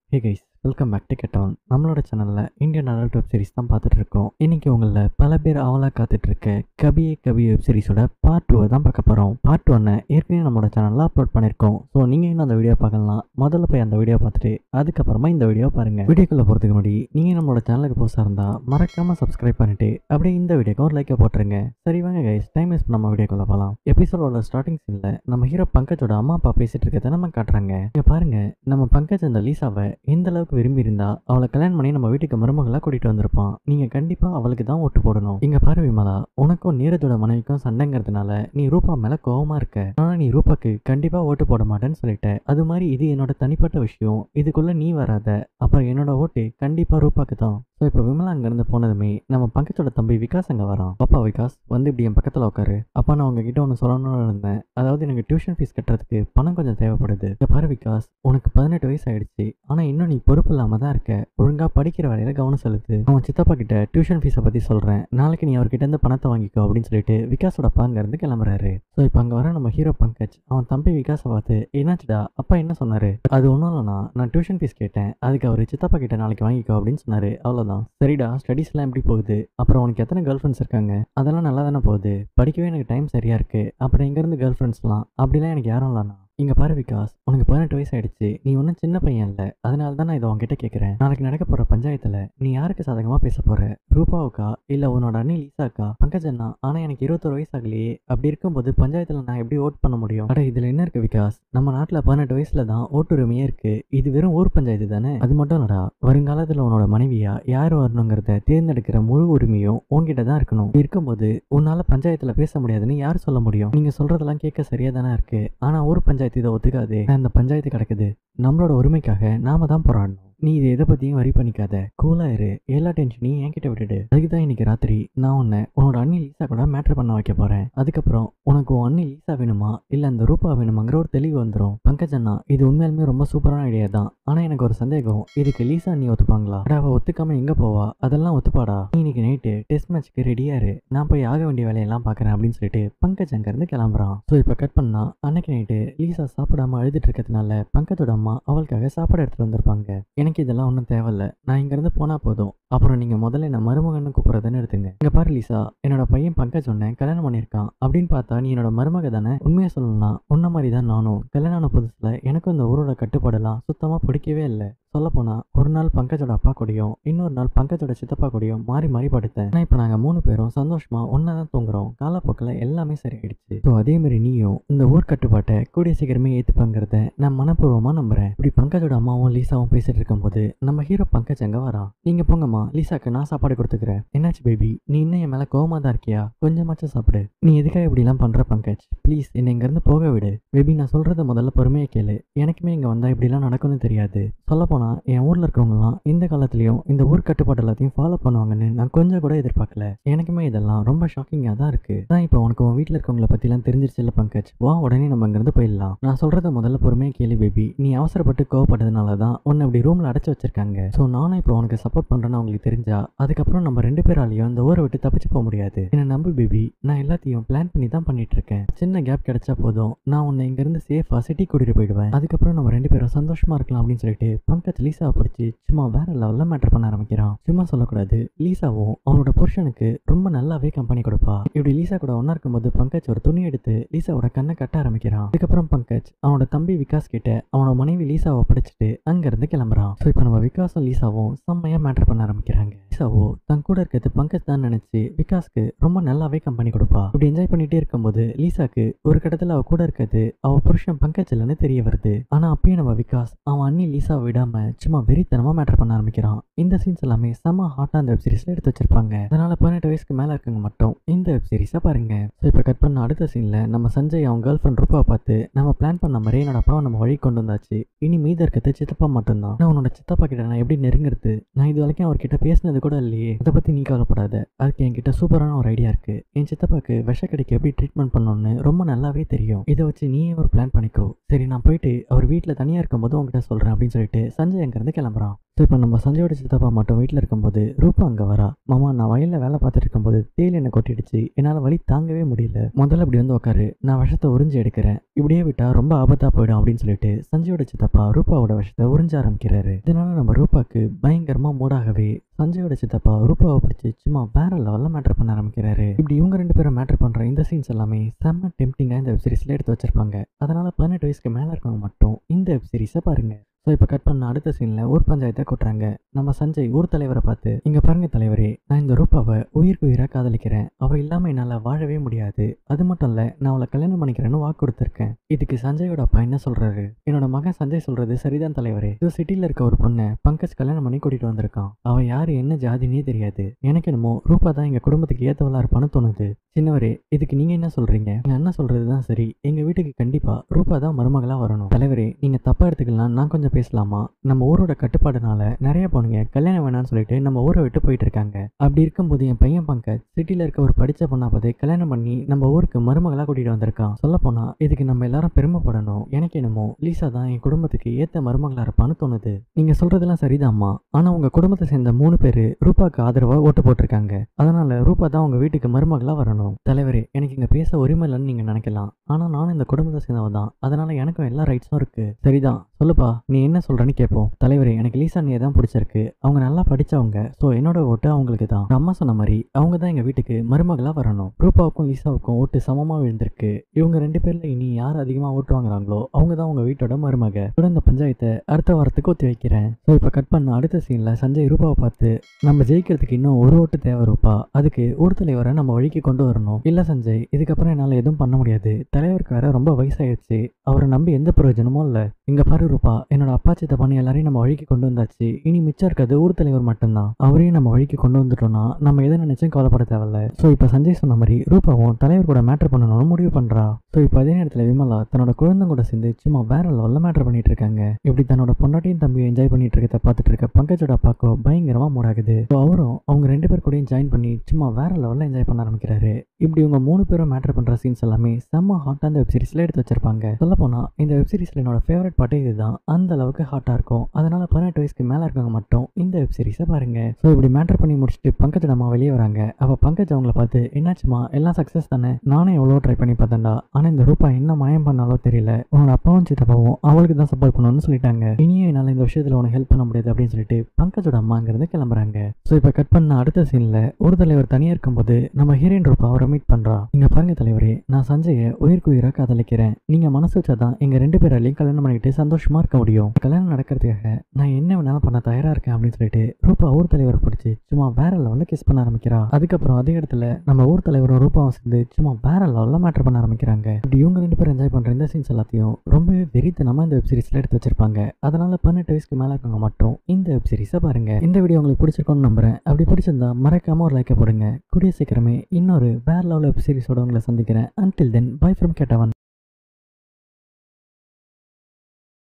hey guys welcome back to கெட்டவன் நம்மளோட சேனலில் இந்தியன் அடல்ட் வெப் சீரிஸ் தான் பார்த்துட்டு இருக்கோம் இன்னைக்கு உங்களில் பல பேர் அவலாக காத்துட்டு இருக்க கபியே கபி வெப் சீரிஸோட பார்ட் டூவை தான் பார்க்க போகிறோம் பார்ட் ஒன்னை ஏற்கனவே நம்மளோட சேனலில் அப்லோட் பண்ணியிருக்கோம் ஸோ நீங்கள் இன்னும் அந்த வீடியோ பார்க்கலாம் முதல்ல போய் அந்த வீடியோ பார்த்துட்டு அதுக்கப்புறமா இந்த வீடியோ பாருங்கள் வீடியோக்குள்ளே போகிறதுக்கு முன்னாடி நீங்கள் நம்மளோட சேனலுக்கு புதுசாக இருந்தால் மறக்காமல் சப்ஸ்கிரைப் பண்ணிட்டு அப்படியே இந்த வீடியோக்கு ஒரு லைக்கை போட்டுருங்க சரி வாங்க கைஸ் டைம் வேஸ்ட் நம்ம வீடியோக்குள்ளே போகலாம் எபிசோடோட ஸ்டார்டிங் சீனில் நம்ம ஹீரோ பங்கஜோட அம்மா அப்பா பேசிட்டு இருக்கிறத நம்ம காட்டுறாங்க இங்க பாருங்க நம்ம பங்கஜ் அந்த லீசாவை எந்த அளவுக்கு விரும்பி இருந்தா அவளை கல்யாணம் பண்ணி நம்ம வீட்டுக்கு மருமகளா கூட்டிட்டு வந்திருப்பான் நீங்க கண்டிப்பா அவளுக்கு தான் ஓட்டு போடணும் இங்க பாரு விமலா உனக்கும் நீரஜோட மனைவிக்கும் சண்டைங்கிறதுனால நீ ரூபா மேல கோவமா இருக்க ஆனா நீ ரூபாக்கு கண்டிப்பா ஓட்டு போட மாட்டேன்னு சொல்லிட்ட அது மாதிரி இது என்னோட தனிப்பட்ட விஷயம் இதுக்குள்ள நீ வராத அப்புறம் என்னோட ஓட்டு கண்டிப்பா ரூபாக்கு தான் ஸோ இப்போ விமலா அங்கேருந்து போனதுமே நம்ம பங்கஜோட தம்பி விகாஸ் அங்கே வரான் பாப்பா விகாஸ் வந்து இப்படி என் பக்கத்தில் உட்காரு அப்பா நான் உங்ககிட்ட ஒன்று சொல்லணும்னு இருந்தேன் அதாவது எனக்கு டியூஷன் ஃபீஸ் கட்டுறதுக்கு பணம் கொஞ்சம் தேவைப்படுது இங்க பாரு விகாஸ் உனக்கு பதினெட்டு வயசு ஆயிடுச்சு ஆனால் இன்னும் நீ பொறுப்பு இல்லாமல் தான் இருக்க ஒழுங்காக படிக்கிற வேலையில் கவனம் செலுத்து அவன் சித்தப்பா கிட்ட டியூஷன் ஃபீஸை பற்றி சொல்கிறேன் நாளைக்கு நீ அவர்கிட்ட இருந்து பணத்தை வாங்கிக்கோ அப்படின்னு சொல்லிட்டு விகாஸோட அப்பா அங்கேருந்து கிளம்புறாரு ஸோ இப்போ அங்கே வர நம்ம ஹீரோ பங்கஜ் அவன் தம்பி விகாஸை பார்த்து என்னாச்சுடா அப்பா என்ன சொன்னாரு அது ஒன்றும் இல்லைண்ணா நான் டியூஷன் ஃபீஸ் கேட்டேன் அதுக்கு அவர் சித்தப்பா கிட்ட நாளைக்கு வாங்கிக்கோ அப்படின்னு சொன்னாரு அவ்வளோதான் சரிடா ஸ்டடீஸ்லாம் எப்படி போகுது அப்புறம் உனக்கு எத்தனை கேர்ள் ஃப்ரெண்ட்ஸ் இருக்காங்க அதெல்லாம் நல்லா தானே போகுது படிக்கவே எனக்கு டைம் சரியா இருக்கு அப்புறம் எங்கேருந்து கேர்ள் ஃப்ரெண்ட்ஸ்லாம் அப்படிலாம் எனக்கு யாரும் இல்லைண்ணா இங்கே பாரு விகாஸ் உனக்கு பதினெட்டு வயசு ஆயிடுச்சு நீ ஒன்றும் சின்ன பையன் இல்லை அதனால தான் நான் இதை உன்கிட்ட கேட்குறேன் நாளைக்கு நடக்க போகிற பஞ்சாயத்தில் நீ யாருக்கு சாதகமாக பேச போற ரூபாவுக்கா இல்லை உன்னோட அண்ணி லீசாக்கா பங்கஜண்ணா ஆனால் எனக்கு இருபத்தொரு வயசு ஆகலையே அப்படி இருக்கும்போது பஞ்சாயத்தில் நான் எப்படி ஓட் பண்ண முடியும் அட இதில் என்ன இருக்கு விகாஸ் நம்ம நாட்டில் பதினெட்டு வயசுல தான் ஓட்டுரிமையே இருக்கு இது வெறும் ஊர் பஞ்சாயத்து தானே அது மட்டும் இல்லடா வருங்காலத்தில் உன்னோட மனைவியா யார் வரணுங்கிறத தேர்ந்தெடுக்கிற முழு உரிமையும் உன்கிட்ட தான் இருக்கணும் இப்படி இருக்கும்போது உன்னால பஞ்சாயத்துல பேச முடியாதுன்னு யார் சொல்ல முடியும் நீங்க சொல்றதெல்லாம் கேட்க சரியா தானே இருக்கு ஆனா ஊர் பஞ்சாயத்து இதை ஒத்துக்காது இந்த பஞ்சாயத்து கிடக்குது நம்மளோட உரிமைக்காக நாம தான் போராடணும் நீ இதை எதை பத்தியும் வரி பண்ணிக்காத கூலா இரு எல்லா டென்ஷனையும் என்கிட்ட விட்டுடு அதுக்கு தான் இன்னைக்கு ராத்திரி நான் உன்னை உன்னோட அண்ணி லீசா கூட மேட்ரு பண்ண வைக்க போறேன் அதுக்கப்புறம் உனக்கு உன் அண்ணி லீசா வேணுமா இல்ல அந்த ரூபா வேணுமாங்கிற ஒரு தெளிவு வந்துடும் பங்கஜ் அண்ணா இது உண்மையாலுமே ரொம்ப சூப்பரான ஐடியா தான் ஆனா எனக்கு ஒரு சந்தேகம் இதுக்கு லீசா நீ ஒத்துப்பாங்களா அட, அவ ஒத்துக்காம எங்க போவா அதெல்லாம் ஒத்துப்பாடா நீ இன்னைக்கு நைட்டு டெஸ்ட் மேட்ச்க்கு ரெடியா இரு நான் போய் ஆக வேண்டிய வேலையெல்லாம் பாக்குறேன் அப்படின்னு சொல்லிட்டு பங்கஜ் அங்க இருந்து கிளம்புறான் ஸோ இப்போ கட் பண்ணா அன்னைக்கு நைட்டு லீசா சாப்பிடாம அழுதுட்டு இருக்கிறதுனால பங்கஜோட அம்மா அவளுக்காக சாப்பாடு எடுத்துட்டு வந்திருப்பாங்க எனக்கு இதெல்லாம் ஒன்றும் தேவையில்ல நான் இங்கேருந்து போனால் போதும் அப்புறம் நீங்கள் முதல்ல என்ன மருமகன்னு கூப்பிட்றதுன்னு எடுத்துங்க இங்கே பாரு லீசா என்னோட பையன் பங்கஜ் ஒன்ன கல்யாணம் பண்ணியிருக்கான் அப்படின்னு பார்த்தா நீ என்னோட மருமக தானே உண்மையை சொல்லணும்னா உன்ன மாதிரி தான் நானும் கல்யாணம் ஆன புதுசில் எனக்கும் இந்த ஊரோட கட்டுப்பாடெல்லாம் சுத்தமாக பிடிக்கவே இல்லை சொல்லப்போனா ஒரு நாள் பங்கஜோட அப்பா கூடயும் இன்னொரு நாள் பங்கஜோட சித்தப்பா கூடயும் மாறி மாறி படுத்தேன் ஆனால் இப்போ நாங்கள் மூணு பேரும் சந்தோஷமா ஒன்றா தான் தூங்குறோம் காலப்போக்கில் எல்லாமே சரியாயிடுச்சு ஸோ அதே மாதிரி நீயும் இந்த ஊர் கட்டுப்பாட்டை கூடிய சீக்கிரமே ஏற்றுப்பாங்கிறத நான் மனப்பூர்வமாக நம்புறேன் இப்படி பங்கஜோட அம்மாவும் லீசாவும் பேசிட்டு இருக்கும்போது நம்ம ஹீரோ பங்கஜ் அங்கே வரான் நீங்க போங்கம்மா லீசாக்கு நான் சாப்பாடு கொடுத்துக்கிறேன் என்னாச்சு பேபி நீ இன்னும் என் மேலே கோவமா தான் இருக்கியா கொஞ்சமாச்சும் சாப்பிடு நீ எதுக்காக இப்படிலாம் பண்ற பங்கஜ் ப்ளீஸ் என்னை இங்கேருந்து போக விடு பேபி நான் சொல்றத முதல்ல பொறுமையை கேளு எனக்குமே இங்கே வந்தால் இப்படிலாம் நடக்கும்னு தெரியாது சொல்லப்போனால் என் ஊரில் இருக்கவங்கலாம் இந்த காலத்துலேயும் இந்த ஊர் கட்டுப்பாடு எல்லாத்தையும் ஃபாலோ பண்ணுவாங்கன்னு நான் கொஞ்சம் கூட எதிர்பார்க்கல எனக்குமே இதெல்லாம் ரொம்ப ஷாக்கிங்காக தான் இருக்கு தான் இப்போ உனக்கு உன் வீட்டில் இருக்கவங்கள பற்றிலாம் தெரிஞ்சிருச்சுல்ல பங்கஜ் வா உடனே நம்ம இங்கேருந்து போயிடலாம் நான் சொல்கிறத முதல்ல பொறுமையாக கேளு பேபி நீ அவசரப்பட்டு கோவப்பட்டதுனால தான் உன்னை இப்படி ரூமில் அடைச்சி வச்சிருக்காங்க ஸோ நானும் இப்போ உனக்கு சப்போர்ட் பண்ணுறேன்னு அவங்களுக்கு தெரிஞ்சா அதுக்கப்புறம் நம்ம ரெண்டு பேராலையும் இந்த ஊரை விட்டு தப்பிச்சு போக முடியாது என்ன நம்பு பேபி நான் எல்லாத்தையும் பிளான் பண்ணி தான் பண்ணிட்டு இருக்கேன் சின்ன கேப் கிடைச்சா போதும் நான் உன்னை இங்கேருந்து சேஃபாக சிட்டி கூட்டிட்டு போயிடுவேன் அதுக்கப்புறம் நம்ம ரெண்டு பேரும் சந்தோஷமா இருக்கலாம் அப்படின்னு சொல்லிட்டு பங்கஜ் லீசாவை பிடிச்சி சும்மா வேற லெவலில் மேட்டர் பண்ண ஆரம்பிக்கிறான் சும்மா சொல்லக்கூடாது லீசாவும் அவனோட புருஷனுக்கு ரொம்ப நல்லாவே கம்பெனி கொடுப்பா இப்படி லீசா கூட ஒன்றா இருக்கும்போது பங்கஜ் ஒரு துணி எடுத்து லீசாவோட கண்ணை கட்ட ஆரம்பிக்கிறான் அதுக்கப்புறம் பங்கஜ் அவனோட தம்பி விகாஸ் கிட்ட அவனோட மனைவி லீசாவை பிடிச்சிட்டு அங்கிருந்து கிளம்புறான் ஸோ இப்போ நம்ம விகாஸும் லீசாவும் செம்மையா மேட்டர் பண்ண ஆரம்பிக்கிறாங்க லீசாவோ தன் கூட இருக்கிறது பங்கஜ் தான் நினைச்சு விகாஸ்க்கு ரொம்ப நல்லாவே கம்பெனி கொடுப்பா இப்படி என்ஜாய் பண்ணிட்டே இருக்கும்போது லீசாக்கு ஒரு கட்டத்துல அவ கூட இருக்கிறது அவ புருஷன் பங்கஜ் இல்லைன்னு தெரிய வருது ஆனா அப்பயும் நம்ம விகாஸ் அவன் அண்ணி லீசா விடாம சும்மா வெறித்தனமா மேட்டர் பண்ண ஆரம்பிக்கிறான் இந்த சீன்ஸ் எல்லாமே செம ஹாட்டா அந்த வெப் சீரிஸ்ல எடுத்து வச்சிருப்பாங்க அதனால பதினெட்டு வயசுக்கு மேல இருக்கவங்க மட்டும் இந்த வெப் சீரிஸை பாருங்க ஸோ இப்போ கட் பண்ண அடுத்த சீன்ல நம்ம சஞ்சய் அவன் கேர்ள் ஃப்ரெண்ட் ரூபாவை பார்த்து நம்ம பிளான் பண்ண மாதிரி என்னோட அப்பாவை நம்ம வழி கொண்டு வந்தாச்சு இனி மீத இருக்கிறது சித்தப்பா மட்டும்தான் நான் உன்னோட சித்தப்பா கிட்ட நான் எப்படி நெருங்குறது நான் இது வரைக்கும் அவர்கிட்ட பேசினது கூட இல்லையே அதை பத்தி நீ கவலைப்படாத அதுக்கு என்கிட்ட சூப்பரான ஒரு ஐடியா இருக்கு என் சித்தப்பாக்கு விஷக்கடிக்கு எப்படி ட்ரீட்மெண்ட் பண்ணணும்னு ரொம்ப நல்லாவே தெரியும் இதை வச்சு நீயே ஒரு பிளான் பண்ணிக்கோ சரி நான் போயிட்டு அவர் வீட்டில் தனியாக இருக்கும்போது உங்ககிட்ட சொல்கிறேன் அப்படின்னு சொல்லிட்டு சஞ்சய் அங்கேருந்து கிளம்புறான் ஸோ இப்போ நம்ம சஞ்சயோட சித்தப்பா மட்டும் வீட்டில் இருக்கும்போது ரூபா அங்கே வரா மாமா நான் வயலில் வேலை பார்த்துட்டு இருக்கும்போது தேயில் என்னை கொட்டிடுச்சு என்னால் வலி தாங்கவே முடியல முதல்ல இப்படி வந்து உட்காரு நான் விஷத்தை உறிஞ்சி எடுக்கிறேன் இப்படியே விட்டா ரொம்ப ஆபத்தாக போயிடும் அப்படின்னு சொல்லிட்டு சஞ்சயோட சித்தப்பா ரூபாவோட விஷத்தை உறிஞ்ச ஆரம்பிக்கிறாரு இதனால நம்ம ரூபாக்கு பயங்கரமாக மூடாகவே சஞ்சயோட சித்தப்பா ரூபாவை பிடிச்சி சும்மா வேற லெவலில் மேட்டர் பண்ண ஆரம்பிக்கிறாரு இப்படி இவங்க ரெண்டு பேரும் மேட்டர் பண்ணுற இந்த சீன்ஸ் எல்லாமே செம்ம டெம்டிங்காக இந்த வெப் சீரிஸில் எடுத்து வச்சிருப்பாங்க அதனால பதினெட்டு வயசுக்கு மேலே இருக்கவங்க மட்டும் இந்த வெப் சீரிஸை பாருங்க ஸோ இப்போ கட் பண்ண அடுத்த சீனில் ஊர் பஞ்சாயத்தை கொட்டுறாங்க நம்ம சஞ்சய் ஊர் தலைவரை பார்த்து இங்கே பாருங்க தலைவரே நான் இந்த ரூபாவை உயிருக்கு உயிராக காதலிக்கிறேன் அவள் இல்லாமல் என்னால் வாழவே முடியாது அது மட்டும் இல்லை நான் அவளை கல்யாணம் பண்ணிக்கிறேன்னு வாக்கு கொடுத்துருக்கேன் இதுக்கு சஞ்சயோட அப்பா என்ன சொல்றாரு என்னோட மகன் சஞ்சய் சொல்றது சரிதான் தலைவரே இது சிட்டியில் இருக்க ஒரு பொண்ணை பங்கஜ் கல்யாணம் பண்ணி கூட்டிட்டு வந்திருக்கான் அவள் யாரு என்ன ஜாதினே தெரியாது எனக்கு என்னமோ ரூபா தான் எங்கள் குடும்பத்துக்கு ஏற்றவளா இருப்பான்னு தோணுது சின்னவரே இதுக்கு நீங்க என்ன சொல்றீங்க எங்க அண்ணன் சொல்றது தான் சரி எங்க வீட்டுக்கு கண்டிப்பா ரூபா தான் மருமகளா வரணும் தலைவரே நீங்க தப்பா எடுத்துக்கலாம் நான் கொஞ்சம் பேசலாமா நம்ம ஊரோட கட்டுப்பாடுனால நிறைய பொண்ணுங்க கல்யாணம் வேணாம்னு சொல்லிட்டு நம்ம ஊரை விட்டு போயிட்டு இருக்காங்க அப்படி இருக்கும்போது என் பையன் பங்கஜ் சிட்டில இருக்க ஒரு படிச்ச பொண்ணா பார்த்து கல்யாணம் பண்ணி நம்ம ஊருக்கு மருமகளா கூட்டிட்டு வந்திருக்கான் சொல்ல போனா இதுக்கு நம்ம எல்லாரும் பெருமைப்படணும் எனக்கு என்னமோ லீசா தான் என் குடும்பத்துக்கு ஏத்த மருமகளா இருப்பான்னு தோணுது நீங்க சொல்றதெல்லாம் சரிதாம்மா ஆனா உங்க குடும்பத்தை சேர்ந்த மூணு பேரு ரூபாக்கு ஆதரவா ஓட்டு போட்டிருக்காங்க அதனால ரூபா தான் உங்க வீட்டுக்கு மருமகளா வரணும் தலைவரே எனக்கு இங்க பேச உரிமை இல்லைன்னு நீங்க நினைக்கலாம் ஆனா நானும் இந்த குடும்பத்தை சேர்ந்தவன் தான் அதனால எனக்கும் எல்லா ரைட்ஸும் இருக்கு சரிதான் சொல்லுப்பா நீ என்ன சொல்றேன்னு கேட்போம் தலைவரே எனக்கு லீசா நீ தான் பிடிச்சிருக்கு அவங்க நல்லா படிச்சவங்க ஸோ என்னோட ஓட்டு அவங்களுக்கு தான் எங்க அம்மா சொன்ன மாதிரி அவங்க தான் எங்க வீட்டுக்கு மருமகளா வரணும் ரூபாவுக்கும் லீசாவுக்கும் ஓட்டு சமமா விழுந்திருக்கு இவங்க ரெண்டு பேர்ல இனி யார் அதிகமா ஓட்டு வாங்குறாங்களோ அவங்க தான் உங்க வீட்டோட மருமக இதோட இந்த பஞ்சாயத்தை அடுத்த வாரத்துக்கு ஒத்தி வைக்கிறேன் ஸோ இப்போ கட் பண்ண அடுத்த சீன்ல சஞ்சய் ரூபாவை பார்த்து நம்ம ஜெயிக்கிறதுக்கு இன்னும் ஒரு ஓட்டு தேவை ரூபா அதுக்கு ஊர் தலைவரை நம்ம வழிக்கு கொண்டு வரணும் இல்ல சஞ்சய் இதுக்கப்புறம் என்னால எதுவும் பண்ண முடியாது தலைவருக்கு வேற ரொம்ப வயசாயிடுச்சு அவரை நம்பி எந்த பிரயோஜனமும் இல்ல இங்க பாரு ரூபா என்னோட அப்பா சித்த பண்ணி எல்லாரையும் நம்ம வழிக்கு கொண்டு வந்தாச்சு இனி மிச்சம் இருக்கிறது ஊர் தலைவர் மட்டும்தான் அவரையும் நம்ம வழிக்கு கொண்டு வந்துட்டோம்னா நம்ம எதை நினைச்சும் கவலைப்பட தேவையில்ல ஸோ இப்போ சஞ்சய் சொன்ன மாதிரி ரூபாவும் தலைவர் கூட மேட்டர் பண்ணணும்னு முடிவு பண்றா ஸோ இப்போ அதே நேரத்தில் விமலா தன்னோட குழந்தை கூட சேர்ந்து சும்மா வேற லெவலில் மேட்டர் பண்ணிட்டு இருக்காங்க இப்படி தன்னோட பொண்டாட்டியும் தம்பியும் என்ஜாய் பண்ணிட்டு இருக்கத பார்த்துட்டு இருக்க பங்கஜோட அப்பாக்கோ பயங்கரமா மூடாகுது ஸோ அவரும் அவங்க ரெண்டு பேர் கூடயும் ஜாயின் பண்ணி சும்மா வேற லெவலில் என்ஜாய் பண்ண ஆரம்பிக்கிறாரு இப்படி இவங்க மூணு பேரும் மேட்டர் பண்ற சீன்ஸ் எல்லாமே செம்ம ஹாட்டாக இந்த வெப் சீரிஸ்ல எடுத்து வச்சிருப்பாங்க சொல்ல போனா இந்த வெப் சீரிஸ்ல என்னோட ஃபேவரட் பாட்டே இதுதான் அந்த அளவுக்கு ஹாட்டா இருக்கும் அதனால பதினெட்டு வயசுக்கு மேல இருக்கவங்க மட்டும் இந்த வெப் சீரிஸை பாருங்க ஸோ இப்படி மேட்டர் பண்ணி முடிச்சுட்டு பங்கஜோட அம்மா வெளியே வராங்க அப்ப பங்கஜ் அவங்கள பார்த்து என்னாச்சுமா எல்லாம் சக்ஸஸ் தானே நானே எவ்வளோ ட்ரை பண்ணி பார்த்தேன்டா ஆனா இந்த ரூபா என்ன மாயம் பண்ணாலோ தெரியல உன்னோட அப்பாவும் சித்தப்பாவும் அவளுக்கு தான் சப்போர்ட் பண்ணணும்னு சொல்லிட்டாங்க இனியும் என்னால் இந்த விஷயத்துல உனக்கு ஹெல்ப் பண்ண முடியாது அப்படின்னு சொல்லிட்டு பங்கஜோட அம்மா அங்கிருந்து கிளம்புறாங்க ஸோ இப்போ கட் பண்ண அடுத்த சீன்ல ஒரு தலைவர் தனியா இருக்கும்போது நம்ம ஹீரோயின் ரூபா அவரை மீட் பண்றா இங்க பாருங்க தலைவரே நான் சஞ்சயை உயிருக்கு உயிராக காதலிக்கிறேன் நீங்க மனசு வச்சாதான் எங்க ரெண்டு பேராலையும் கல்யாணம் பண்ணிக்கிட்டு சந்தோஷமா இருக்க முடியும் கல்யாணம் நடக்கிறதுக்காக நான் என்ன வேணாலும் பண்ண தயாரா இருக்கேன் அப்படின்னு சொல்லிட்டு ரூபா ஊர் தலைவர் பிடிச்சி சும்மா வேற லெவல்ல கிஸ் பண்ண ஆரம்பிக்கிறா அதுக்கப்புறம் அதே இடத்துல நம்ம ஊர் தலைவரும் ரூபாவும் சேர்ந்து சும்மா வேற லெவல்ல மேட்டர் பண்ண ஆரம்பிக்கிறாங்க இப்படி இவங்க ரெண்டு பேரும் என்ஜாய் பண்ற இந்த சீன்ஸ் எல்லாத்தையும் ரொம்பவே வெறித்தனமா இந்த வெப் சீரிஸ்ல எடுத்து வச்சிருப்பாங்க அதனால பதினெட்டு வயசுக்கு மேல இருக்கவங்க மட்டும் இந்த வெப் சீரிஸை பாருங்க இந்த வீடியோ உங்களுக்கு பிடிச்சிருக்கும்னு நம்புறேன் அப்படி பிடிச்சிருந்தா மறக்காம ஒரு லைக்கை போடுங்க கூடிய சீக்கிரமே இன்னொரு வேற லெவல் வெப் சீரிஸோட உங்களை சந்திக்கிறேன் அன்டில் தென் பை ஃப்ரம் கேட்டவன்